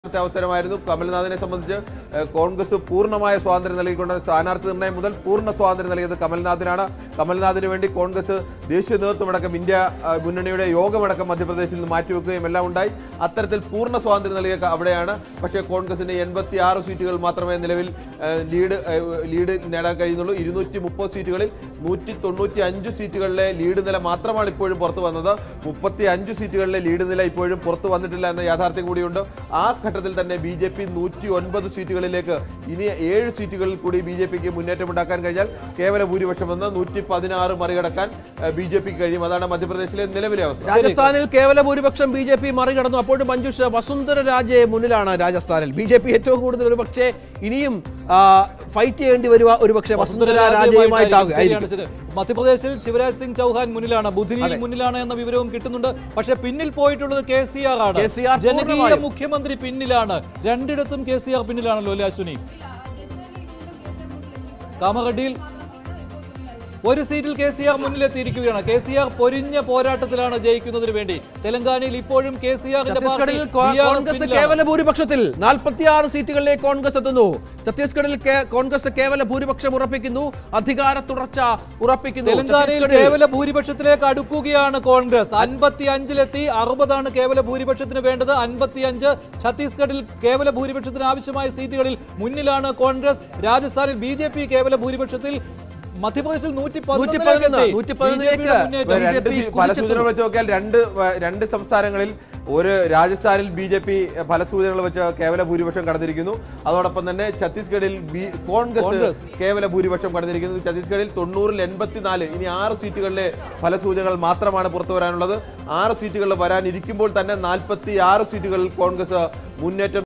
ത്തെ അവസരമായിരുന്നു കമൽനാഥിനെ സംബന്ധിച്ച് ഏഹ്, കോൺഗ്രസ് പൂർണ്ണമായ സ്വാതന്ത്ര്യം നൽകിക്കൊണ്ട് സ്ഥാനാർത്ഥി നിർണയം മുതൽ പൂർണ്ണ സ്വാതന്ത്ര്യം നൽകിയത് കമൽനാഥിനാണ് കമൽനാഥിന് വേണ്ടി കോൺഗ്രസ് ദേശീയ നേതൃത്വമടക്കം ഇന്ത്യ ആ, മുന്നണിയുടെ യോഗമടക്കം മധ്യപ്രദേശിൽ നിന്ന് മാറ്റിവെക്കുകയും എല്ലാം ഉണ്ടായി അത്തരത്തിൽ പൂർണ്ണ സ്വാതന്ത്ര്യം നൽകിയ ക- അവിടെയാണ് പക്ഷേ കോൺഗ്രസിന് എൺപത്തി ആറ് സീറ്റുകൾ മാത്രമേ നിലവിൽ ഏഹ്, ലീഡ് ഏഹ്, ലീഡ് നേടാൻ കഴിയുന്നുള്ളൂ ഇരുന്നൂറ്റി മുപ്പത് സീറ്റുകളിൽ നൂറ്റി തൊണ്ണൂറ്റി അഞ്ച് സീറ്റുകളിലെ ലീഡ് നില മാത്രമാണ് ഇപ്പോഴും പുറത്തു വന്നത് മുപ്പത്തി അഞ്ച് സീറ്റുകളിലെ ലീഡ് നില ഇപ്പോഴും പുറത്തു വന്നിട്ടില്ല എന്ന യാഥാർത്ഥ്യം കൂടിയുണ്ട് ആ ഘട്ടത്തിൽ തന്നെ ബി ജെ പി നൂറ്റി ഒൻപത് സീറ്റുകളിലേക്ക് ഇനി ഏഴ് സീറ്റുകളിൽ കൂടി ബി ജെ പിക്ക് മുന്നേറ്റമുണ്ടാക്കാൻ കഴിഞ്ഞാൽ കേവല ഭൂരിപക്ഷം വന്ന് നൂറ്റി പതിനാറ് മറികടക്കാൻ ബി ജെ പിക്ക് കഴിയും അതാണ് മധ്യപ്രദേശിലെ നിലവിലെ അവസ്ഥ രാജസ്ഥാനിൽ കേവല ഭൂരിപക്ഷം ബി ജെ പി മറികടന്നു അപ്പോഴും മഞ്ജുഷ വസുന്ധര രാജയെ മുന്നിലാണ് രാജസ്ഥാനിൽ ബി ജെ പി ഏറ്റവും കൂടുതൽ ഒരു പക്ഷേ ഇനിയും ആ, ഫൈറ്റ് ചെയ്യേണ്ടി വരുക ഒരു പക്ഷേ വസുന്ധര രാജയുമായിട്ടാകും ശരിയാണ്, ശരി. മധ്യപ്രദേശിൽ ശിവരാജ് സിംഗ് ചൗഹാൻ മുന്നിലാണ് ബുദ്ധിനിയിൽ മുന്നിലാണ് എന്ന വിവരവും കിട്ടുന്നുണ്ട് പക്ഷേ പിന്നിൽ പോയിട്ടുള്ളത് കെ സി ആർ ആണ് KCR ജനകീയ പൂർണ്ണമായും. മുഖ്യമന്ത്രി പിന്നിലാണ് രണ്ടിടത്തും കെ സി ആർ പിന്നിലാണല്ലോ അല്ലേ അശ്വിനി കാമറഡ്ഡിയിൽ ഒരു സീറ്റിൽ കെ സി ആർ മുന്നിലെത്തിയിരിക്കുകയാണ് കെ സി ആർ പൊരിഞ്ഞ പോരാട്ടത്തിലാണ് ജയിക്കുന്നതിന് വേണ്ടി തെലങ്കാനയിൽ ഇപ്പോഴും കെ സി ആറിന്റെ പാർട്ടി ഛത്തീസ്ഗഡിൽ കോ- BRS കോൺഗ്രസ് പിന്നിലാണ്. കേവല ഭൂരിപക്ഷത്തിൽ 46 സീറ്റുകളിലേക്ക് കോൺഗ്രസ് എത്തുന്നു ഛത്തീസ്ഗഡിൽ കേ- കോൺഗ്രസ് കേവല ഭൂരിപക്ഷം ഉറപ്പിക്കുന്നു അധികാര തുടർച്ച ഉറപ്പിക്കുന്നു തെലങ്കാനയിൽ ഛത്തീസ്ഗഡിൽ കേവല ഭൂരിപക്ഷത്തിലേക്ക് അടുക്കുകയാണ് കോൺഗ്രസ് അൻപത്തി അഞ്ചിലെത്തി അറുപതാണ് കേവല ഭൂരിപക്ഷത്തിന് വേണ്ടത് അൻപത്തി അഞ്ച് ഛത്തീസ്ഗഡിൽ കേവല ഭൂരിപക്ഷത്തിന് ആവശ്യമായ സീറ്റുകളിൽ മുന്നിലാണ് കോൺഗ്രസ് രാജസ്ഥാനിൽ ബി ജെ പി കേവല ഭൂരിപക്ഷത്തിൽ മധ്യപ്രദേശിൽ നൂറ്റി നൂറ്റി പതിനൊന്ന്, നൂറ്റി പതിനൊന്നിലേക്ക് ഇപ്പൊ രണ്ട് BJP സീ- പല കുതിച്ചെത്തുന്നു. സൂചനകൾ വെച്ച് നോക്കിയാൽ രണ്ട് വ- രണ്ട് സംസ്ഥാനങ്ങളിൽ ഒരു രാജസ്ഥാനിൽ ബി ജെ പി പല സൂചനകൾ വെച്ച് കേവല ഭൂരിപക്ഷം കടന്നിരിക്കുന്നു അതോടൊപ്പം തന്നെ ഛത്തീസ്ഗഡിൽ ബി കോൺഗ്രസ് കോൺഗ്രസ്. കേവല ഭൂരിപക്ഷം കടന്നിരിക്കുന്നു ഛത്തീസ്ഗഡിൽ തൊണ്ണൂറിൽ എൺപത്തിനാല് ഇനി ആറ് സീറ്റുകളിലെ ഫല സൂചനകൾ മാത്രമാണ് പുറത്തു വരാനുള്ളത് ആറ് സീറ്റുകളിൽ വരാനിരിക്കുമ്പോൾ തന്നെ നാൽപ്പത്തി ആറ് സീറ്റുകളിൽ കോൺഗ്രസ് മുന്നേറ്റം